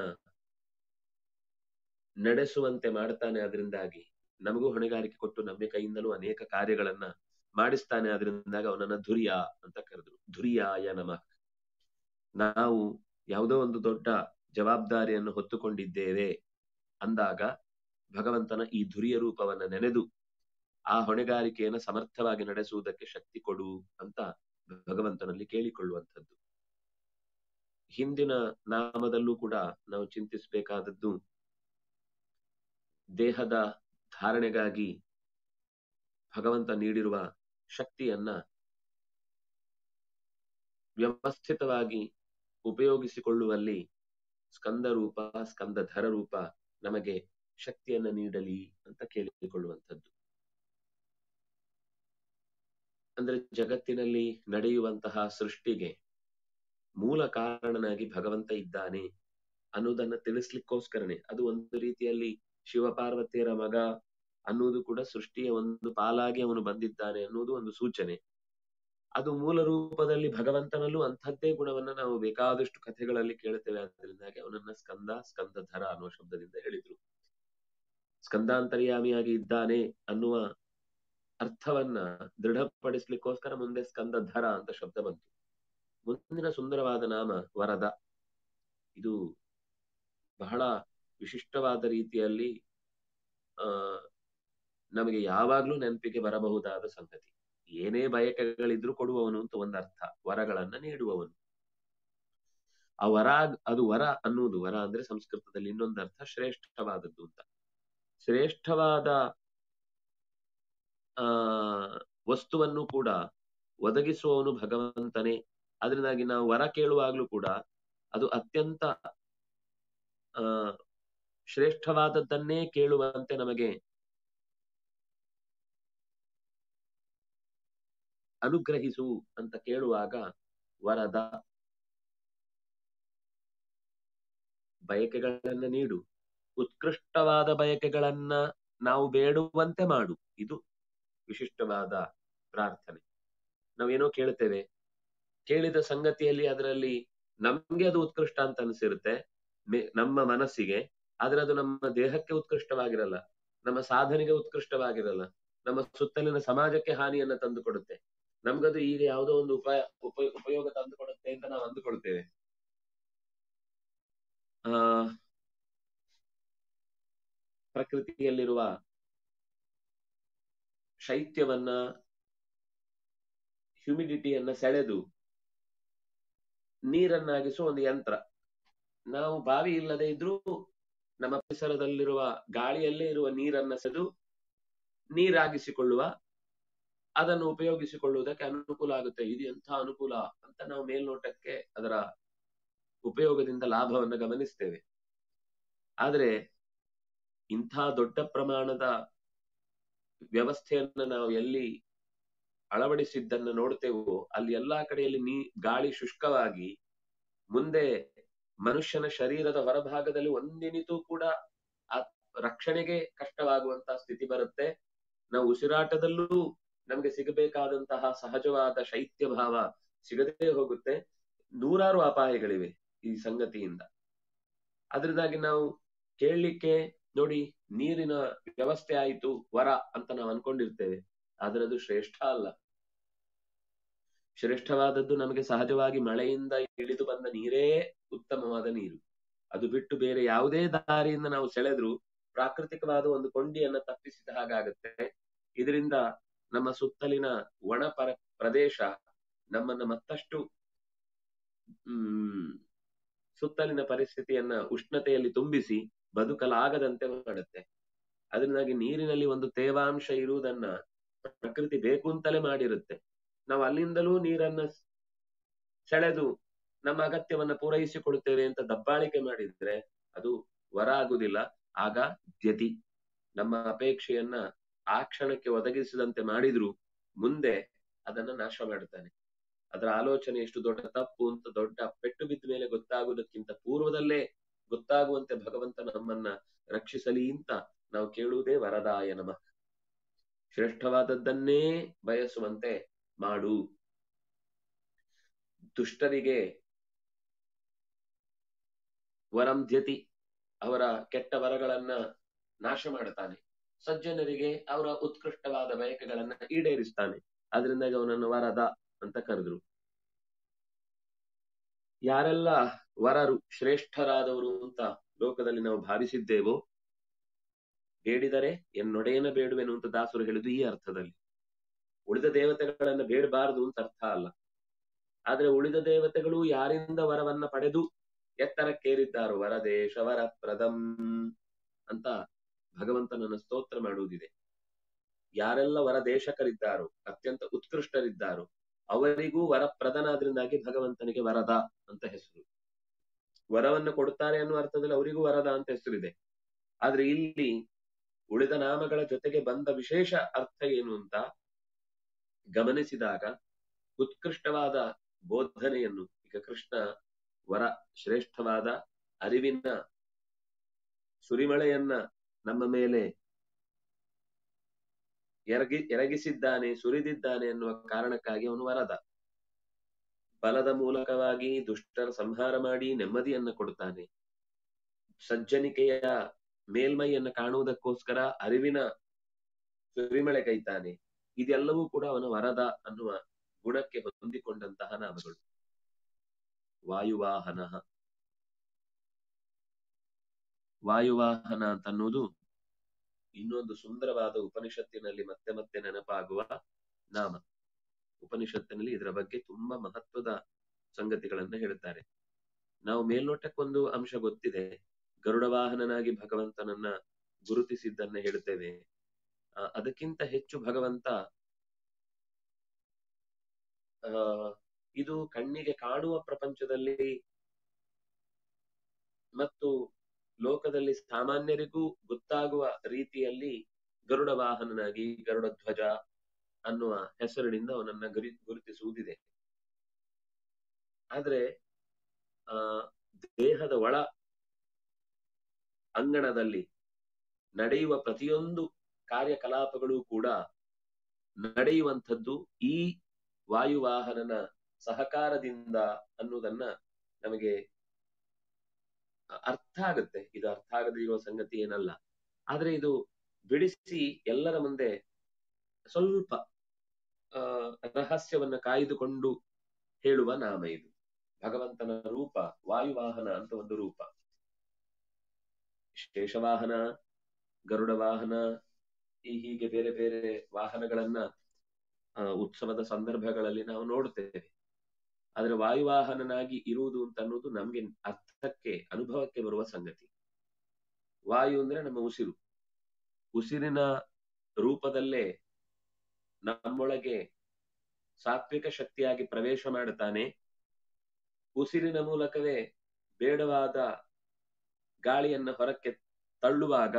ನಡೆಸುವಂತೆ ಮಾಡ್ತಾನೆ ಅದರಿಂದಾಗಿ ನಮಗೂ ಹೊಣೆಗಾರಿಕೆ ಕೊಟ್ಟು ನಮ್ಮ ಕೈಯಿಂದಲೂ ಅನೇಕ ಕಾರ್ಯಗಳನ್ನ ಮಾಡಿಸ್ತಾನೆ ಅದರಿಂದಾಗ ಅವನನ್ನ ಧುರ್ಯ ಅಂತ ಕರೆದ್ರು ಧುರ್ಯಾಯ ನಮಃ ನಾವು ಯಾವುದೋ ಒಂದು ದೊಡ್ಡ ಜವಾಬ್ದಾರಿಯನ್ನು ಹೊತ್ತುಕೊಂಡಿದ್ದೇವೆ ಅಂದಾಗ ಭಗವಂತನ ಈ ಧುರ್ಯ ರೂಪವನ್ನ ನೆನೆದು ಆ ಹೊಣೆಗಾರಿಕೆಯನ್ನು ಸಮರ್ಥವಾಗಿ ನಡೆಸುವುದಕ್ಕೆ ಶಕ್ತಿ ಕೊಡು ಅಂತ ಭಗವಂತನಲ್ಲಿ ಕೇಳಿಕೊಳ್ಳುವಂಥದ್ದು ಹಿಂದಿನ ನಾಮದಲ್ಲೂ ಕೂಡ ನಾವು ಚಿಂತಿಸಬೇಕಾದದ್ದು ದೇಹದ ಧಾರಣೆಗಾಗಿ ಭಗವಂತ ನೀಡಿರುವ ಶಕ್ತಿಯನ್ನ ವ್ಯವಸ್ಥಿತವಾಗಿ ಉಪಯೋಗಿಸಿಕೊಳ್ಳುವಲ್ಲಿ ಸ್ಕಂದ ರೂಪ ಸ್ಕಂದಧರ ರೂಪ ನಮಗೆ ಶಕ್ತಿಯನ್ನ ನೀಡಲಿ ಅಂತ ಕೇಳಿಕೊಳ್ಳುವಂಥದ್ದು ಅಂದ್ರೆ ಜಗತ್ತಿನಲ್ಲಿ ನಡೆಯುವಂತಹ ಸೃಷ್ಟಿಗೆ ಮೂಲ ಕಾರಣನಾಗಿ ಭಗವಂತ ಇದ್ದಾನೆ ಅನ್ನೋದನ್ನ ತಿಳಿಸ್ಲಿಕ್ಕೋಸ್ಕರನೇ ಅದು ಒಂದು ರೀತಿಯಲ್ಲಿ ಶಿವಪಾರ್ವತಿಯರ ಮಗ ಅನ್ನುವುದು ಕೂಡ ಸೃಷ್ಟಿಯ ಒಂದು ಪಾಲಾಗಿ ಅವನು ಬಂದಿದ್ದಾನೆ ಅನ್ನುವುದು ಒಂದು ಸೂಚನೆ ಅದು ಮೂಲ ರೂಪದಲ್ಲಿ ಭಗವಂತನಲ್ಲೂ ಅಂಥದ್ದೇ ಗುಣವನ್ನ ನಾವು ಬೇಕಾದಷ್ಟು ಕಥೆಗಳಲ್ಲಿ ಕೇಳುತ್ತೇವೆ ಆದ್ರಿಂದಾಗಿ ಅವನನ್ನ ಸ್ಕಂದ ಸ್ಕಂದಧರ ಅನ್ನುವ ಶಬ್ದದಿಂದ ಹೇಳಿದ್ರು ಸ್ಕಂದಾಂತರ್ಯಾಮಿಯಾಗಿ ಇದ್ದಾನೆ ಅನ್ನುವ ಅರ್ಥವನ್ನ ದೃಢಪಡಿಸ್ಲಿಕ್ಕೋಸ್ಕರ ಮುಂದೆ ಸ್ಕಂದಧರ ಅಂತ ಶಬ್ದ ಬಂತು ಮುಂದಿನ ಸುಂದರವಾದ ನಾಮ ವರದ ಇದು ಬಹಳ ವಿಶಿಷ್ಟವಾದ ರೀತಿಯಲ್ಲಿ ಆ ನಮಗೆ ಯಾವಾಗ್ಲೂ ನೆನಪಿಗೆ ಬರಬಹುದಾದ ಸಂಗತಿ ಏನೇ ಬಯಕೆಗಳಿದ್ರು ಕೊಡುವವನು ಅಂತ ಒಂದು ಅರ್ಥ ವರಗಳನ್ನ ನೀಡುವವನು ಆ ವರ ಅದು ವರ ಅನ್ನುವುದು ವರ ಅಂದ್ರೆ ಸಂಸ್ಕೃತದಲ್ಲಿ ಇನ್ನೊಂದು ಅರ್ಥ ಶ್ರೇಷ್ಠವಾದದ್ದು ಅಂತ ಶ್ರೇಷ್ಠವಾದ ಆ ವಸ್ತುವನ್ನು ಕೂಡ ಒದಗಿಸುವವನು ಭಗವಂತನೇ ಅದರಿಂದಾಗಿ ನಾವು ವರ ಕೇಳುವಾಗ್ಲೂ ಕೂಡ ಅದು ಅತ್ಯಂತ ಆ ಶ್ರೇಷ್ಠವಾದದ್ದನ್ನೇ ಕೇಳುವಂತೆ ನಮಗೆ ಅನುಗ್ರಹಿಸು ಅಂತ ಕೇಳುವಾಗ ವರದ ಬಯಕೆಗಳನ್ನ ನೀಡು ಉತ್ಕೃಷ್ಟವಾದ ಬಯಕೆಗಳನ್ನ ನಾವು ಬೇಡುವಂತೆ ಮಾಡು ಇದು ವಿಶಿಷ್ಟವಾದ ಪ್ರಾರ್ಥನೆ ನಾವೇನೋ ಕೇಳ್ತೇವೆ ಕೇಳಿದ ಸಂಗತಿಯಲ್ಲಿ ಅದರಲ್ಲಿ ನಮ್ಗೆ ಅದು ಉತ್ಕೃಷ್ಟ ಅಂತ ಅನ್ಸಿರುತ್ತೆ ಮೆ- ನಮ್ಮ ಮನಸ್ಸಿಗೆ ಆದ್ರೆ ಅದು ನಮ್ಮ ದೇಹಕ್ಕೆ ಉತ್ಕೃಷ್ಟವಾಗಿರಲ್ಲ ನಮ್ಮ ಸಾಧನೆಗೆ ಉತ್ಕೃಷ್ಟವಾಗಿರಲ್ಲ ನಮ್ಮ ಸುತ್ತಲಿನ ಸಮಾಜಕ್ಕೆ ಹಾನಿಯನ್ನ ತಂದುಕೊಡುತ್ತೆ ನಮ್ಗದು ಈಗ ಯಾವುದೋ ಒಂದು ಉಪಾಯ ಉಪ ಉಪಯೋಗ ತಂದುಕೊಡುತ್ತೆ ಅಂತ ನಾವು ಅಂದುಕೊಳ್ತೇವೆ ಆ ಪ್ರಕೃತಿಯಲ್ಲಿರುವ ಶೈತ್ಯವನ್ನ ಹ್ಯುಮಿಡಿಟಿಯನ್ನ ಸೆಳೆದು ನೀರನ್ನಾಗಿಸುವ ಒಂದು ಯಂತ್ರ ನಾವು ಬಾವಿ ಇಲ್ಲದೆ ಇದ್ರೂ ನಮ್ಮ ಪರಿಸರದಲ್ಲಿರುವ ಗಾಳಿಯಲ್ಲೇ ಇರುವ ನೀರನ್ನ ಸೆದು ನೀರಾಗಿಸಿಕೊಳ್ಳುವ ಅದನ್ನು ಉಪಯೋಗಿಸಿಕೊಳ್ಳುವುದಕ್ಕೆ ಅನುಕೂಲ ಆಗುತ್ತೆ ಇದು ಎಂಥ ಅನುಕೂಲ ಅಂತ ನಾವು ಮೇಲ್ನೋಟಕ್ಕೆ ಅದರ ಉಪಯೋಗದಿಂದ ಲಾಭವನ್ನು ಗಮನಿಸ್ತೇವೆ ಆದ್ರೆ ಇಂಥ ದೊಡ್ಡ ಪ್ರಮಾಣದ ವ್ಯವಸ್ಥೆಯನ್ನ ನಾವು ಎಲ್ಲಿ ಅಳವಡಿಸಿದ್ದನ್ನು ನೋಡ್ತೇವೋ ಅಲ್ಲಿ ಎಲ್ಲಾ ಕಡೆಯಲ್ಲಿ ನೀ ಗಾಳಿ ಶುಷ್ಕವಾಗಿ ಮುಂದೆ ಮನುಷ್ಯನ ಶರೀರದ ಹೊರಭಾಗದಲ್ಲಿ ಒಂದಿನಿತೂ ಕೂಡ ಆ ರಕ್ಷಣೆಗೆ ಕಷ್ಟವಾಗುವಂತಹ ಸ್ಥಿತಿ ಬರುತ್ತೆ ನಾವು ಉಸಿರಾಟದಲ್ಲೂ ನಮಗೆ ಸಿಗಬೇಕಾದಂತಹ ಸಹಜವಾದ ಶೈತ್ಯ ಭಾವ ಸಿಗದೇ ಹೋಗುತ್ತೆ ನೂರಾರು ಅಪಾಯಗಳಿವೆ ಈ ಸಂಗತಿಯಿಂದ ಅದರಿಂದಾಗಿ ನಾವು ಕೇಳಲಿಕ್ಕೆ ನೋಡಿ ನೀರಿನ ವ್ಯವಸ್ಥೆ ಆಯಿತು ವರ ಅಂತ ನಾವು ಅನ್ಕೊಂಡಿರ್ತೇವೆ ಆದ್ರೆ ಅದು ಶ್ರೇಷ್ಠ ಅಲ್ಲ ಶ್ರೇಷ್ಠವಾದದ್ದು ನಮಗೆ ಸಹಜವಾಗಿ ಮಳೆಯಿಂದ ಇಳಿದು ಬಂದ ನೀರೇ ಉತ್ತಮವಾದ ನೀರು ಅದು ಬಿಟ್ಟು ಬೇರೆ ಯಾವುದೇ ದಾರಿಯಿಂದ ನಾವು ಸೆಳೆದ್ರು ಪ್ರಾಕೃತಿಕವಾದ ಒಂದು ಕೊಂಡಿಯನ್ನ ತಪ್ಪಿಸಿದ ಹಾಗಾಗುತ್ತೆ ಇದರಿಂದ ನಮ್ಮ ಸುತ್ತಲಿನ ಒಣ ಪರ ಪ್ರದೇಶ ನಮ್ಮನ್ನ ಮತ್ತಷ್ಟು ಹ್ಮ್ ಸುತ್ತಲಿನ ಪರಿಸ್ಥಿತಿಯನ್ನ ಉಷ್ಣತೆಯಲ್ಲಿ ತುಂಬಿಸಿ ಬದುಕಲಾಗದಂತೆ ಮಾಡುತ್ತೆ ಅದರಿಂದಾಗಿ ನೀರಿನಲ್ಲಿ ಒಂದು ತೇವಾಂಶ ಇರುವುದನ್ನ ಪ್ರಕೃತಿ ಬೇಕು ಅಂತಲೇ ಮಾಡಿರುತ್ತೆ ನಾವು ಅಲ್ಲಿಂದಲೂ ನೀರನ್ನ ಸೆಳೆದು ನಮ್ಮ ಅಗತ್ಯವನ್ನ ಪೂರೈಸಿಕೊಳ್ತೇವೆ ಅಂತ ದಬ್ಬಾಳಿಕೆ ಮಾಡಿದ್ರೆ ಅದು ವರ ಆಗುದಿಲ್ಲ ಆಗ ದ್ಯತಿ ನಮ್ಮ ಅಪೇಕ್ಷೆಯನ್ನ ಆ ಕ್ಷಣಕ್ಕೆ ಒದಗಿಸಿದಂತೆ ಮಾಡಿದ್ರು ಮುಂದೆ ಅದನ್ನ ನಾಶ ಮಾಡ್ತಾನೆ ಅದರ ಆಲೋಚನೆ ಎಷ್ಟು ದೊಡ್ಡ ತಪ್ಪು ಅಂತ ದೊಡ್ಡ ಪೆಟ್ಟು ಬಿದ್ದ ಮೇಲೆ ಗೊತ್ತಾಗುವುದಕ್ಕಿಂತ ಪೂರ್ವದಲ್ಲೇ ಗೊತ್ತಾಗುವಂತೆ ಭಗವಂತ ನಮ್ಮನ್ನ ರಕ್ಷಿಸಲಿ ಅಂತ ನಾವು ಕೇಳುವುದೇ ವರದಾಯ ನಮಃ ಶ್ರೇಷ್ಠವಾದದ್ದನ್ನೇ ಬಯಸುವಂತೆ ಮಾಡು ದುಷ್ಟರಿಗೆ ವರಂ ದ್ಯತಿ ಅವರ ಕೆಟ್ಟ ವರಗಳನ್ನ ನಾಶ ಮಾಡುತ್ತಾನೆ ಸಜ್ಜನರಿಗೆ ಅವರ ಉತ್ಕೃಷ್ಟವಾದ ಬಯಕೆಗಳನ್ನ ಈಡೇರಿಸ್ತಾನೆ ಅದರಿಂದಾಗಿ ಅವನನ್ನು ವರದ ಅಂತ ಕರೆದ್ರು ಯಾರೆಲ್ಲ ವರರು ಶ್ರೇಷ್ಠರಾದವರು ಅಂತ ಲೋಕದಲ್ಲಿ ನಾವು ಭಾವಿಸಿದ್ದೇವೋ ಬೇಡಿದರೆ ಎನ್ನೊಡೆಯನ ಬೇಡುವೆನು ಅಂತ ದಾಸರು ಹೇಳಿದ್ದು ಈ ಅರ್ಥದಲ್ಲಿ ಉಳಿದ ದೇವತೆಗಳನ್ನ ಬೇಡಬಾರದು ಅಂತ ಅರ್ಥ ಅಲ್ಲ ಆದ್ರೆ ಉಳಿದ ದೇವತೆಗಳು ಯಾರಿಂದ ವರವನ್ನ ಪಡೆದು ಎತ್ತರಕ್ಕೇರಿದ್ದಾರೋ ವರದೇಶ ವರ ಪ್ರದಂ ಅಂತ ಭಗವಂತನನ್ನ ಸ್ತೋತ್ರ ಮಾಡುವುದಿದೆ ಯಾರೆಲ್ಲ ವರದೇಶಕರಿದ್ದಾರೋ ಅತ್ಯಂತ ಉತ್ಕೃಷ್ಟರಿದ್ದಾರೋ ಅವರಿಗೂ ವರ ಪ್ರದನಾದ್ರಿಂದಾಗಿ ಭಗವಂತನಿಗೆ ವರದ ಅಂತ ಹೆಸರು ವರವನ್ನು ಕೊಡುತ್ತಾರೆ ಅನ್ನುವ ಅರ್ಥದಲ್ಲಿ ಅವರಿಗೂ ವರದ ಅಂತ ಹೆಸರಿದೆ ಆದ್ರೆ ಇಲ್ಲಿ ಉಳಿದ ನಾಮಗಳ ಜೊತೆಗೆ ಬಂದ ವಿಶೇಷ ಅರ್ಥ ಏನು ಅಂತ ಗಮನಿಸಿದಾಗ ಉತ್ಕೃಷ್ಟವಾದ ಬೋಧನೆಯನ್ನು ಈಗ ಕೃಷ್ಣ ವರ ಶ್ರೇಷ್ಠವಾದ ಅರಿವಿನ ಸುರಿಮಳೆಯನ್ನ ನಮ್ಮ ಮೇಲೆ ಎರಗಿ ಎರಗಿಸಿದ್ದಾನೆ ಸುರಿದಿದ್ದಾನೆ ಅನ್ನುವ ಕಾರಣಕ್ಕಾಗಿ ಅವನು ವರದ ಬಲದ ಮೂಲಕವಾಗಿ ದುಷ್ಟರ ಸಂಹಾರ ಮಾಡಿ ನೆಮ್ಮದಿಯನ್ನ ಕೊಡುತ್ತಾನೆ ಸಜ್ಜನಿಕೆಯ ಮೇಲ್ಮೈಯನ್ನ ಕಾಣುವುದಕ್ಕೋಸ್ಕರ ಅರಿವಿನ ಸುರಿಮಳೆ ಕೈತಾನೆ ಇದೆಲ್ಲವೂ ಕೂಡ ಅವನ ವರದ ಅನ್ನುವ ಗುಣಕ್ಕೆ ಹೊಂದಿಕೊಂಡಂತಹ ನಾಮಗಳು ವಾಯುವಾಹನ ವಾಯುವಾಹನ ಅಂತ ಅನ್ನೋದು ಇನ್ನೊಂದು ಸುಂದರವಾದ ಉಪನಿಷತ್ತಿನಲ್ಲಿ ಮತ್ತೆ ಮತ್ತೆ ನೆನಪಾಗುವ ನಾಮ ಉಪನಿಷತ್ತಿನಲ್ಲಿ ಇದರ ಬಗ್ಗೆ ತುಂಬಾ ಮಹತ್ವದ ಸಂಗತಿಗಳನ್ನ ಹೇಳ್ತಾರೆ ನಾವು ಮೇಲ್ನೋಟಕ್ಕೊಂದು ಅಂಶ ಗೊತ್ತಿದೆ ಗರುಡ ವಾಹನನಾಗಿ ಭಗವಂತನನ್ನ ಗುರುತಿಸಿದ್ದನ್ನ ಹೇಳ್ತೇವೆ ಆ, ಅದಕ್ಕಿಂತ ಹೆಚ್ಚು ಭಗವಂತ ಆ ಇದು ಕಣ್ಣಿಗೆ ಕಾಣುವ ಪ್ರಪಂಚದಲ್ಲಿ ಮತ್ತು ಲೋಕದಲ್ಲಿ ಸಾಮಾನ್ಯರಿಗೂ ಗೊತ್ತಾಗುವ ರೀತಿಯಲ್ಲಿ ಗರುಡ ವಾಹನನಾಗಿ ಗರುಡ ಧ್ವಜ ಅನ್ನುವ ಹೆಸರಿನಿಂದ ಅವನನ್ನ ಗುರಿ ಗುರುತಿಸುವುದಿದೆ ಆದ್ರೆ ಆ ದೇಹದ ಒಳ ಅಂಗಣದಲ್ಲಿ ನಡೆಯುವ ಪ್ರತಿಯೊಂದು ಕಾರ್ಯಕಲಾಪಗಳು ಕೂಡ ನಡೆಯುವಂಥದ್ದು ಈ ವಾಯುವಾಹನನ ಸಹಕಾರದಿಂದ ಅನ್ನುವುದನ್ನ ನಮಗೆ ಅರ್ಥ ಆಗುತ್ತೆ ಇದು ಅರ್ಥ ಆಗದೇ ಇರುವ ಸಂಗತಿ ಏನಲ್ಲ ಆದ್ರೆ ಇದು ಬಿಡಿಸಿ ಎಲ್ಲರ ಮುಂದೆ ಸ್ವಲ್ಪ ಆ ರಹಸ್ಯವನ್ನ ಕಾಯ್ದುಕೊಂಡು ಹೇಳುವ ನಾಮ ಇದು ಭಗವಂತನ ರೂಪ ವಾಯುವಾಹನ ಅಂತ ಒಂದು ರೂಪ ಶೇಷವಾಹನ ಗರುಡ ವಾಹನ ಈ ಹೀಗೆ ಬೇರೆ ಬೇರೆ ವಾಹನಗಳನ್ನ ಆ, ಉತ್ಸವದ ಸಂದರ್ಭಗಳಲ್ಲಿ ನಾವು ನೋಡ್ತೇವೆ ಆದ್ರೆ ವಾಯುವಾಹನನಾಗಿ ಇರುವುದು ಅಂತ ಅನ್ನೋದು ನಮ್ಗೆ ಅರ್ಥಕ್ಕೆ ಅನುಭವಕ್ಕೆ ಬರುವ ಸಂಗತಿ ವಾಯು ಅಂದ್ರೆ ನಮ್ಮ ಉಸಿರು ಉಸಿರಿನ ರೂಪದಲ್ಲೇ ನಮ್ಮೊಳಗೆ ಸಾತ್ವಿಕ ಶಕ್ತಿಯಾಗಿ ಪ್ರವೇಶ ಮಾಡುತ್ತಾನೆ ಉಸಿರಿನ ಮೂಲಕವೇ ಬೇಡವಾದ ಗಾಳಿಯನ್ನ ಹೊರಕ್ಕೆ ತಳ್ಳುವಾಗ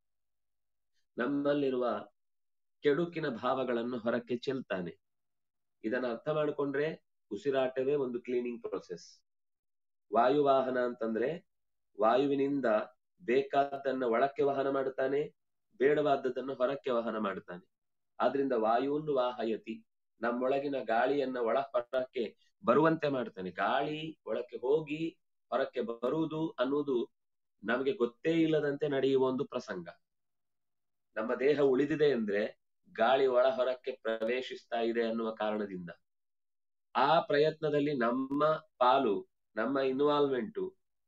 ನಮ್ಮಲ್ಲಿರುವ ಕೆಡುಕಿನ ಭಾವಗಳನ್ನು ಹೊರಕ್ಕೆ ಚೆಲ್ತಾನೆ ಇದನ್ನ ಅರ್ಥ ಮಾಡಿಕೊಂಡ್ರೆ ಉಸಿರಾಟವೇ ಒಂದು ಕ್ಲೀನಿಂಗ್ ಪ್ರೊಸೆಸ್ ವಾಯುವಾಹನ ಅಂತಂದ್ರೆ ವಾಯುವಿನಿಂದ ಬೇಕಾದ್ದನ್ನ ಒಳಕ್ಕೆ ವಾಹನ ಮಾಡುತ್ತಾನೆ ಬೇಡವಾದದ್ದನ್ನು ಹೊರಕ್ಕೆ ವಾಹನ ಮಾಡುತ್ತಾನೆ ಆದ್ರಿಂದ ವಾಯುವನ್ನು ವಾಹಯತಿ ನಮ್ಮೊಳಗಿನ ಗಾಳಿಯನ್ನ ಒಳ ಹೊರಕ್ಕೆ ಬರುವಂತೆ ಮಾಡ್ತಾನೆ ಗಾಳಿ ಒಳಕ್ಕೆ ಹೋಗಿ ಹೊರಕ್ಕೆ ಬರುವುದು ಅನ್ನುವುದು ನಮಗೆ ಗೊತ್ತೇ ಇಲ್ಲದಂತೆ ನಡೆಯುವ ಒಂದು ಪ್ರಸಂಗ ನಮ್ಮ ದೇಹ ಉಳಿದಿದೆ ಅಂದ್ರೆ ಗಾಳಿ ಒಳ ಹೊರಕ್ಕೆ ಪ್ರವೇಶಿಸ್ತಾ ಇದೆ ಅನ್ನುವ ಕಾರಣದಿಂದ ಆ ಪ್ರಯತ್ನದಲ್ಲಿ ನಮ್ಮ ಪಾಲು ನಮ್ಮ ಇನ್ವಾಲ್ವ್ಮೆಂಟು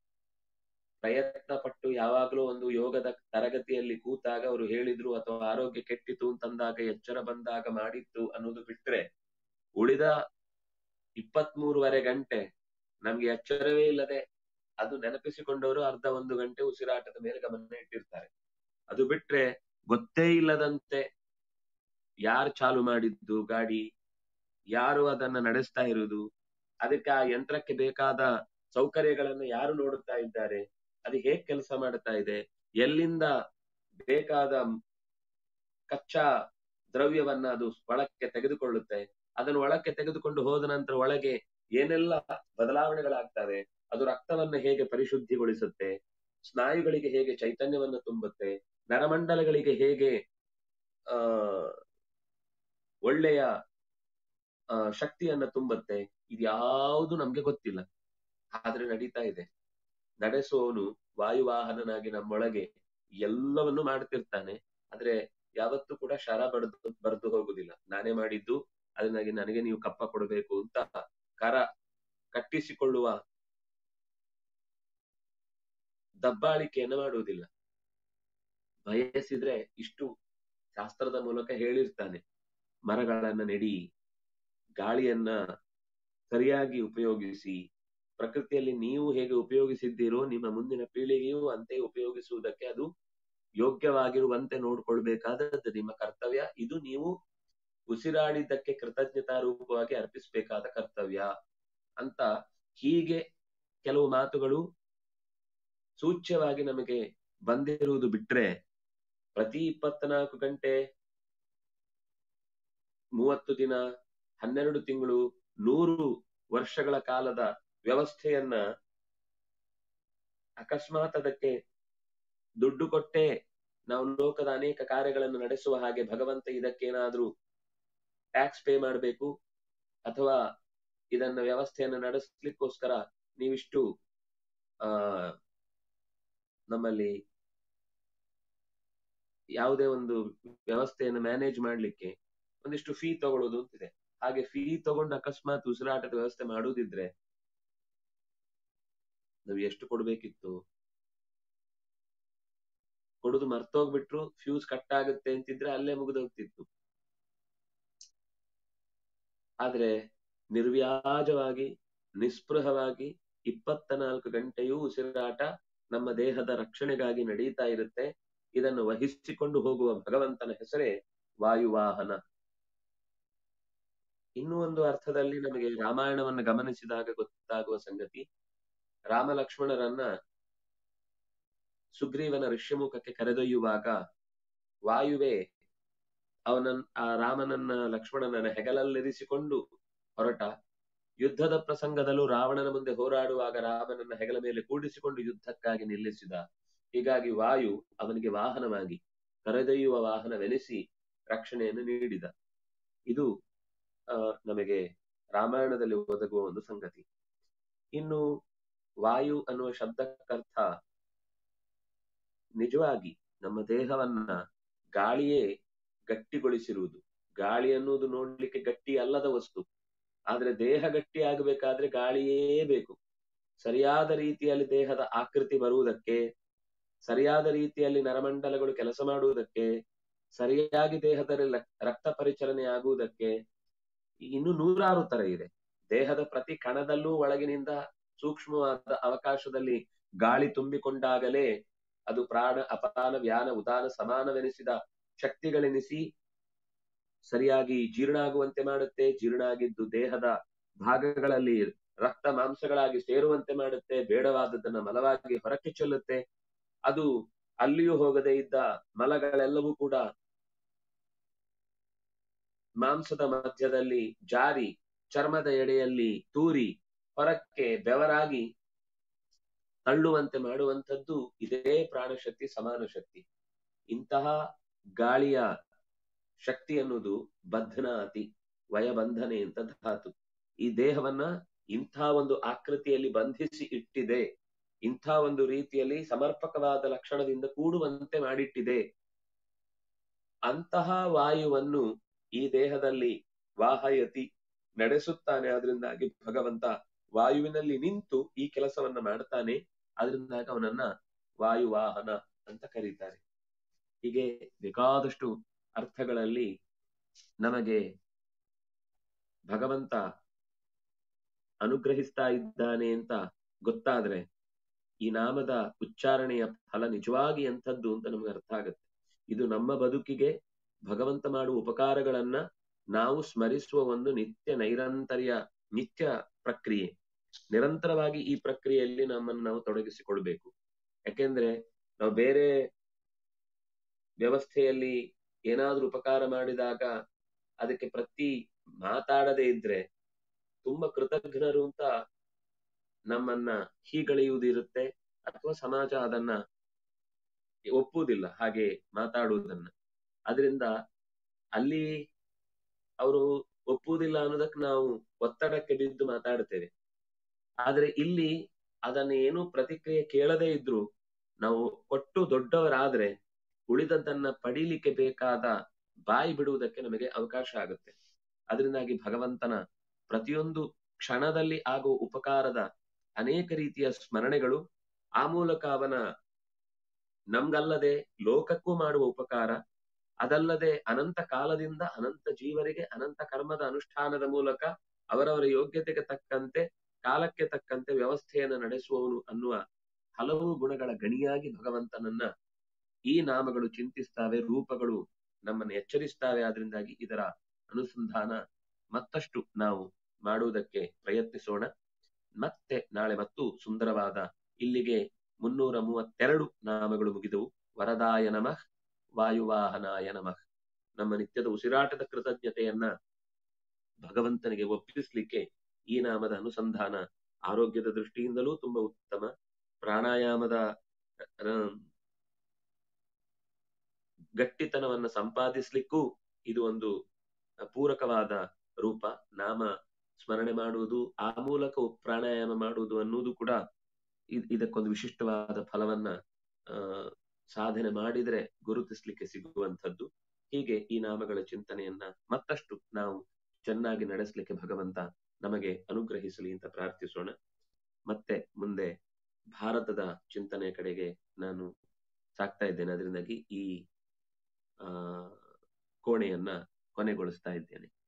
ಪ್ರಯತ್ನ ಪಟ್ಟು ಯಾವಾಗಲೂ ಒಂದು ಯೋಗದ ತರಗತಿಯಲ್ಲಿ ಕೂತಾಗ ಅವರು ಹೇಳಿದ್ರು ಅಥವಾ ಆರೋಗ್ಯ ಕೆಟ್ಟಿತು ಅಂತಂದಾಗ ಎಚ್ಚರ ಬಂದಾಗ ಮಾಡಿತ್ತು ಅನ್ನೋದು ಬಿಟ್ರೆ ಉಳಿದ ಇಪ್ಪತ್ಮೂರುವರೆ ಗಂಟೆ ನಮ್ಗೆ ಎಚ್ಚರವೇ ಇಲ್ಲದೆ ಅದು ನೆನಪಿಸಿಕೊಂಡವರು ಅರ್ಧ ಒಂದು ಗಂಟೆ ಉಸಿರಾಟದ ಮೇಲೆ ಗಮನ ಇಟ್ಟಿರ್ತಾರೆ ಅದು ಬಿಟ್ರೆ ಗೊತ್ತೇ ಇಲ್ಲದಂತೆ ಯಾರು ಚಾಲು ಮಾಡಿದ್ದು ಗಾಡಿ ಯಾರು ಅದನ್ನ ನಡೆಸ್ತಾ ಇರುವುದು ಅದಕ್ಕೆ ಆ ಯಂತ್ರಕ್ಕೆ ಬೇಕಾದ ಸೌಕರ್ಯಗಳನ್ನು ಯಾರು ನೋಡುತ್ತಾ ಇದ್ದಾರೆ ಅದು ಹೇಗ್ ಕೆಲಸ ಮಾಡ್ತಾ ಇದೆ ಎಲ್ಲಿಂದ ಬೇಕಾದ ಕಚ್ಚಾ ದ್ರವ್ಯವನ್ನ ಅದು ಒಳಕ್ಕೆ ತೆಗೆದುಕೊಳ್ಳುತ್ತೆ ಅದನ್ನು ಒಳಕ್ಕೆ ತೆಗೆದುಕೊಂಡು ಹೋದ ನಂತರ ಒಳಗೆ ಏನೆಲ್ಲ ಬದಲಾವಣೆಗಳಾಗ್ತವೆ ಅದು ರಕ್ತವನ್ನ ಹೇಗೆ ಪರಿಶುದ್ಧಿಗೊಳಿಸುತ್ತೆ ಸ್ನಾಯುಗಳಿಗೆ ಹೇಗೆ ಚೈತನ್ಯವನ್ನು ತುಂಬುತ್ತೆ ನರಮಂಡಲಗಳಿಗೆ ಹೇಗೆ ಆ ಒಳ್ಳೆಯ ಆ ಶಕ್ತಿಯನ್ನ ತುಂಬುತ್ತೆ ಇದ್ಯಾವುದು ನಮ್ಗೆ ಗೊತ್ತಿಲ್ಲ ಆದ್ರೆ ನಡೀತಾ ಇದೆ ನಡೆಸುವವನು ವಾಯುವಾಹನನಾಗಿ ನಮ್ಮೊಳಗೆ ಎಲ್ಲವನ್ನು ಮಾಡ್ತಿರ್ತಾನೆ ಆದ್ರೆ ಯಾವತ್ತೂ ಕೂಡ ಶರ ಬಡ್ದು ಬರ್ದು ಹೋಗುದಿಲ್ಲ ನಾನೇ ಮಾಡಿದ್ದು ಅದನ್ನಾಗಿ ನನಗೆ ನೀವು ಕಪ್ಪ ಕೊಡಬೇಕು ಅಂತ ಕರ ಕಟ್ಟಿಸಿಕೊಳ್ಳುವ ದಬ್ಬಾಳಿಕೆಯನ್ನು ಮಾಡುವುದಿಲ್ಲ ಬಯಸಿದ್ರೆ ಇಷ್ಟು ಶಾಸ್ತ್ರದ ಮೂಲಕ ಹೇಳಿರ್ತಾನೆ ಮರಗಳನ್ನ ನೆಡಿ ಗಾಳಿಯನ್ನ ಸರಿಯಾಗಿ ಉಪಯೋಗಿಸಿ ಪ್ರಕೃತಿಯಲ್ಲಿ ನೀವು ಹೇಗೆ ಉಪಯೋಗಿಸಿದ್ದೀರೋ ನಿಮ್ಮ ಮುಂದಿನ ಪೀಳಿಗೆಯೂ ಅಂತೆ ಉಪಯೋಗಿಸುವುದಕ್ಕೆ ಅದು ಯೋಗ್ಯವಾಗಿರುವಂತೆ ನೋಡ್ಕೊಳ್ಬೇಕಾದದ್ದು ನಿಮ್ಮ ಕರ್ತವ್ಯ ಇದು ನೀವು ಉಸಿರಾಡಿದ್ದಕ್ಕೆ ಕೃತಜ್ಞತಾ ರೂಪವಾಗಿ ಅರ್ಪಿಸಬೇಕಾದ ಕರ್ತವ್ಯ ಅಂತ ಹೀಗೆ ಕೆಲವು ಮಾತುಗಳು ಸೂಚ್ಯವಾಗಿ ನಮಗೆ ಬಂದಿರುವುದು ಬಿಟ್ರೆ ಪ್ರತಿ ಇಪ್ಪತ್ನಾಲ್ಕು ಗಂಟೆ ಮೂವತ್ತು ದಿನ ಹನ್ನೆರಡು ತಿಂಗಳು ನೂರು ವರ್ಷಗಳ ಕಾಲದ ವ್ಯವಸ್ಥೆಯನ್ನ ಅಕಸ್ಮಾತ್ ಅದಕ್ಕೆ ದುಡ್ಡು ಕೊಟ್ಟೆ ನಾವು ಲೋಕದ ಅನೇಕ ಕಾರ್ಯಗಳನ್ನು ನಡೆಸುವ ಹಾಗೆ ಭಗವಂತ ಇದಕ್ಕೇನಾದ್ರೂ ಟ್ಯಾಕ್ಸ್ ಪೇ ಮಾಡಬೇಕು ಅಥವಾ ಇದನ್ನ ವ್ಯವಸ್ಥೆಯನ್ನು ನಡೆಸಲಿಕ್ಕೋಸ್ಕರ ನೀವಿಷ್ಟು ಆ ನಮ್ಮಲ್ಲಿ ಯಾವುದೇ ಒಂದು ವ್ಯವಸ್ಥೆಯನ್ನು ಮ್ಯಾನೇಜ್ ಮಾಡ್ಲಿಕ್ಕೆ ಒಂದಿಷ್ಟು ಫೀ ತಗೊಳ್ಳೋದು ಅಂತಿದೆ ಹಾಗೆ ಫೀ ತಗೊಂಡು ಅಕಸ್ಮಾತ್ ಉಸಿರಾಟದ ವ್ಯವಸ್ಥೆ ಮಾಡುವುದಿದ್ರೆ ನಾವು ಎಷ್ಟು ಕೊಡ್ಬೇಕಿತ್ತು ಕೊಡುದು ಮರ್ತೋಗ್ಬಿಟ್ರು ಫ್ಯೂಸ್ ಕಟ್ ಆಗುತ್ತೆ ಅಂತಿದ್ರೆ ಅಲ್ಲೇ ಮುಗಿದೋಗ್ತಿತ್ತು ಆದ್ರೆ ನಿರ್ವ್ಯಾಜವಾಗಿ ನಿಸ್ಪೃಹವಾಗಿ ಇಪ್ಪತ್ತ ನಾಲ್ಕು ಗಂಟೆಯೂ ಉಸಿರಾಟ ನಮ್ಮ ದೇಹದ ರಕ್ಷಣೆಗಾಗಿ ನಡೀತಾ ಇರುತ್ತೆ ಇದನ್ನು ವಹಿಸಿಕೊಂಡು ಹೋಗುವ ಭಗವಂತನ ಹೆಸರೇ ವಾಯುವಾಹನ ಇನ್ನೂ ಒಂದು ಅರ್ಥದಲ್ಲಿ ನಮಗೆ ರಾಮಾಯಣವನ್ನು ಗಮನಿಸಿದಾಗ ಗೊತ್ತಾಗುವ ಸಂಗತಿ ರಾಮ ಲಕ್ಷ್ಮಣರನ್ನ ಸುಗ್ರೀವನ ಋಷ್ಯಮುಖಕ್ಕೆ ಕರೆದೊಯ್ಯುವಾಗ ವಾಯುವೆ ಅವನನ್ನ ಆ ರಾಮನನ್ನ ಲಕ್ಷ್ಮಣನನ್ನ ಹೆಗಲಲ್ಲಿರಿಸಿಕೊಂಡು ಹೊರಟ ಯುದ್ಧದ ಪ್ರಸಂಗದಲ್ಲೂ ರಾವಣನ ಮುಂದೆ ಹೋರಾಡುವಾಗ ರಾಮನನ್ನ ಹೆಗಲ ಮೇಲೆ ಕೂಡಿಸಿಕೊಂಡು ಯುದ್ಧಕ್ಕಾಗಿ ನಿಲ್ಲಿಸಿದ ಹೀಗಾಗಿ ವಾಯು ಅವನಿಗೆ ವಾಹನವಾಗಿ ಕರೆದೊಯ್ಯುವ ವಾಹನವೆನಿಸಿ ರಕ್ಷಣೆಯನ್ನು ನೀಡಿದ ಇದು ಆ, ನಮಗೆ ರಾಮಾಯಣದಲ್ಲಿ ಒದಗುವ ಒಂದು ಸಂಗತಿ ಇನ್ನು ವಾಯು ಅನ್ನುವ ಶಬ್ದಕ್ಕರ್ಥ ನಿಜವಾಗಿ ನಮ್ಮ ದೇಹವನ್ನ ಗಾಳಿಯೇ ಗಟ್ಟಿಗೊಳಿಸಿರುವುದು ಗಾಳಿ ಅನ್ನುವುದು ನೋಡ್ಲಿಕ್ಕೆ ಗಟ್ಟಿ ಅಲ್ಲದ ವಸ್ತು ಆದ್ರೆ ದೇಹ ಗಟ್ಟಿ ಆಗಬೇಕಾದ್ರೆ ಗಾಳಿಯೇ ಬೇಕು ಸರಿಯಾದ ರೀತಿಯಲ್ಲಿ ದೇಹದ ಆಕೃತಿ ಬರುವುದಕ್ಕೆ ಸರಿಯಾದ ರೀತಿಯಲ್ಲಿ ನರಮಂಡಲಗಳು ಕೆಲಸ ಮಾಡುವುದಕ್ಕೆ ಸರಿಯಾಗಿ ದೇಹದಲ್ಲಿ ಲಕ್- ರಕ್ತ ಪರಿಚಲನೆ ಆಗುವುದಕ್ಕೆ ಇನ್ನು ನೂರಾರು ತರ ಇದೆ ದೇಹದ ಪ್ರತಿ ಕಣದಲ್ಲೂ ಒಳಗಿನಿಂದ ಸೂಕ್ಷ್ಮವಾದ ಅವಕಾಶದಲ್ಲಿ ಗಾಳಿ ತುಂಬಿಕೊಂಡಾಗಲೇ ಅದು ಪ್ರಾಣ ಅಪಾನ ವ್ಯಾನ ಉದಾನ ಸಮಾನವೆನಿಸಿದ ಶಕ್ತಿಗಳೆನಿಸಿ ಸರಿಯಾಗಿ ಜೀರ್ಣ ಆಗುವಂತೆ ಮಾಡುತ್ತೆ ಜೀರ್ಣ ಆಗಿದ್ದು ದೇಹದ ಭಾಗಗಳಲ್ಲಿ ರಕ್ತ ಮಾಂಸಗಳಾಗಿ ಸೇರುವಂತೆ ಮಾಡುತ್ತೆ ಬೇಡವಾದದ್ದನ್ನ ಮಲವಾಗಿ ಹೊರಕ್ಕೆ ಚೆಲ್ಲುತ್ತೆ ಅದು ಅಲ್ಲಿಯೂ ಹೋಗದೇ ಇದ್ದ ಮಲಗಳೆಲ್ಲವೂ ಕೂಡ ಮಾಂಸದ ಮಧ್ಯದಲ್ಲಿ ಜಾರಿ ಚರ್ಮದ ಎಡೆಯಲ್ಲಿ ತೂರಿ ಹೊರಕ್ಕೆ ಬೆವರಾಗಿ ತಳ್ಳುವಂತೆ ಮಾಡುವಂಥದ್ದು ಇದೇ ಪ್ರಾಣಶಕ್ತಿ ಸಮಾನ ಶಕ್ತಿ ಇಂತಹ ಗಾಳಿಯ ಶಕ್ತಿ ಅನ್ನುವುದು ಬದ್ಧನಾತಿ ವಯಬಂಧನೆ ಅಂತ ಧಾತು ಈ ದೇಹವನ್ನ ಇಂಥ ಒಂದು ಆಕೃತಿಯಲ್ಲಿ ಬಂಧಿಸಿ ಇಟ್ಟಿದೆ ಇಂಥ ಒಂದು ರೀತಿಯಲ್ಲಿ ಸಮರ್ಪಕವಾದ ಲಕ್ಷಣದಿಂದ ಕೂಡುವಂತೆ ಮಾಡಿಟ್ಟಿದೆ ಅಂತಹ ವಾಯುವನ್ನು ಈ ದೇಹದಲ್ಲಿ ವಾಹಯತಿ ನಡೆಸುತ್ತಾನೆ ಅದರಿಂದಾಗಿ ಭಗವಂತ ವಾಯುವಿನಲ್ಲಿ ನಿಂತು ಈ ಕೆಲಸವನ್ನ ಮಾಡ್ತಾನೆ ಅದರಿಂದಾಗಿ ಅವನನ್ನ ವಾಯುವಾಹನ ಅಂತ ಕರೀತಾರೆ ಹೀಗೆ ಬೇಕಾದಷ್ಟು ಅರ್ಥಗಳಲ್ಲಿ ನಮಗೆ ಭಗವಂತ ಅನುಗ್ರಹಿಸ್ತಾ ಇದ್ದಾನೆ ಅಂತ ಗೊತ್ತಾದ್ರೆ ಈ ನಾಮದ ಉಚ್ಚಾರಣೆಯ ಫಲ ನಿಜವಾಗಿ ಎಂಥದ್ದು ಅಂತ ನಮ್ಗೆ ಅರ್ಥ ಆಗುತ್ತೆ ಇದು ನಮ್ಮ ಬದುಕಿಗೆ ಭಗವಂತ ಮಾಡುವ ಉಪಕಾರಗಳನ್ನ ನಾವು ಸ್ಮರಿಸುವ ಒಂದು ನಿತ್ಯ ನೈರಂತರ್ಯ ನಿತ್ಯ ಪ್ರಕ್ರಿಯೆ ನಿರಂತರವಾಗಿ ಈ ಪ್ರಕ್ರಿಯೆಯಲ್ಲಿ ನಮ್ಮನ್ನು ನಾವು ತೊಡಗಿಸಿಕೊಳ್ಬೇಕು ಯಾಕೆಂದ್ರೆ ನಾವು ಬೇರೆ ವ್ಯವಸ್ಥೆಯಲ್ಲಿ ಏನಾದ್ರೂ ಉಪಕಾರ ಮಾಡಿದಾಗ ಅದಕ್ಕೆ ಪ್ರತಿ ಮಾತಾಡದೇ ಇದ್ರೆ ತುಂಬಾ ಕೃತಜ್ಞರು ಅಂತ ನಮ್ಮನ್ನ ಹೀಗಳೆಯುವುದಿರುತ್ತೆ ಅಥವಾ ಸಮಾಜ ಅದನ್ನ ಒಪ್ಪುವುದಿಲ್ಲ ಹಾಗೆ ಮಾತಾಡುವುದನ್ನ ಅದರಿಂದ ಅಲ್ಲಿ ಅವರು ಒಪ್ಪುವುದಿಲ್ಲ ಅನ್ನೋದಕ್ಕೆ ನಾವು ಒತ್ತಡಕ್ಕೆ ಬಿದ್ದು ಮಾತಾಡ್ತೇವೆ ಆದ್ರೆ ಇಲ್ಲಿ ಅದನ್ನ ಏನು ಪ್ರತಿಕ್ರಿಯೆ ಕೇಳದೇ ಇದ್ರು ನಾವು ಕೊಟ್ಟು ದೊಡ್ಡವರಾದ್ರೆ ಉಳಿದದ್ದನ್ನ ಪಡೀಲಿಕ್ಕೆ ಬೇಕಾದ ಬಾಯಿ ಬಿಡುವುದಕ್ಕೆ ನಮಗೆ ಅವಕಾಶ ಆಗುತ್ತೆ ಅದರಿಂದಾಗಿ ಭಗವಂತನ ಪ್ರತಿಯೊಂದು ಕ್ಷಣದಲ್ಲಿ ಆಗುವ ಉಪಕಾರದ ಅನೇಕ ರೀತಿಯ ಸ್ಮರಣೆಗಳು ಆ ಮೂಲಕ ಅವನ ನಮ್ಗಲ್ಲದೆ ಲೋಕಕ್ಕೂ ಮಾಡುವ ಉಪಕಾರ ಅದಲ್ಲದೆ ಅನಂತ ಕಾಲದಿಂದ ಅನಂತ ಜೀವರಿಗೆ ಅನಂತ ಕರ್ಮದ ಅನುಷ್ಠಾನದ ಮೂಲಕ ಅವರವರ ಯೋಗ್ಯತೆಗೆ ತಕ್ಕಂತೆ ಕಾಲಕ್ಕೆ ತಕ್ಕಂತೆ ವ್ಯವಸ್ಥೆಯನ್ನು ನಡೆಸುವವನು ಅನ್ನುವ ಹಲವು ಗುಣಗಳ ಗಣಿಯಾಗಿ ಭಗವಂತನನ್ನ ಈ ನಾಮಗಳು ಚಿಂತಿಸ್ತಾವೆ ರೂಪಗಳು ನಮ್ಮನ್ನು ಎಚ್ಚರಿಸ್ತಾವೆ ಆದ್ರಿಂದಾಗಿ ಇದರ ಅನುಸಂಧಾನ ಮತ್ತಷ್ಟು ನಾವು ಮಾಡುವುದಕ್ಕೆ ಪ್ರಯತ್ನಿಸೋಣ ಮತ್ತೆ ನಾಳೆ ಮತ್ತು ಸುಂದರವಾದ ಇಲ್ಲಿಗೆ ಮುನ್ನೂರ ಮೂವತ್ತೆರಡು ನಾಮಗಳು ಮುಗಿದವು ವರದಾಯ ನಮಃ ವಾಯುವಾಹನಾಯ ನಮಃ ನಮ್ಮ ನಿತ್ಯದ ಉಸಿರಾಟದ ಕೃತಜ್ಞತೆಯನ್ನ ಭಗವಂತನಿಗೆ ಒಪ್ಪಿಸಲಿಕ್ಕೆ ಈ ನಾಮದ ಅನುಸಂಧಾನ ಆರೋಗ್ಯದ ದೃಷ್ಟಿಯಿಂದಲೂ ತುಂಬಾ ಉತ್ತಮ ಪ್ರಾಣಾಯಾಮದ ಆ, ಗಟ್ಟಿತನವನ್ನ ಸಂಪಾದಿಸ್ಲಿಕ್ಕೂ ಇದು ಒಂದು ಪೂರಕವಾದ ರೂಪ ನಾಮ ಸ್ಮರಣೆ ಮಾಡುವುದು ಆ ಮೂಲಕ ಪ್ರಾಣಾಯಾಮ ಮಾಡುವುದು ಅನ್ನುವುದು ಕೂಡ ಇದ್- ಇದಕ್ಕೊಂದು ವಿಶಿಷ್ಟವಾದ ಫಲವನ್ನ ಆ ಸಾಧನೆ ಮಾಡಿದ್ರೆ ಗುರುತಿಸ್ಲಿಕ್ಕೆ ಸಿಗುವಂಥದ್ದು ಹೀಗೆ ಈ ನಾಮಗಳ ಚಿಂತನೆಯನ್ನ ಮತ್ತಷ್ಟು ನಾವು ಚೆನ್ನಾಗಿ ನಡೆಸಲಿಕ್ಕೆ ಭಗವಂತ ನಮಗೆ ಅನುಗ್ರಹಿಸಲಿ ಅಂತ ಪ್ರಾರ್ಥಿಸೋಣ ಮತ್ತೆ ಮುಂದೆ ಭಾರತದ ಚಿಂತನೆಯ ಕಡೆಗೆ ನಾನು ಸಾಕ್ತಾ ಇದ್ದೇನೆ ಅದರಿಂದಾಗಿ ಈ ಆ ಕೋಣೆಯನ್ನ ಕೊನೆಗೊಳಿಸ್ತಾ ಇದ್ದೇನೆ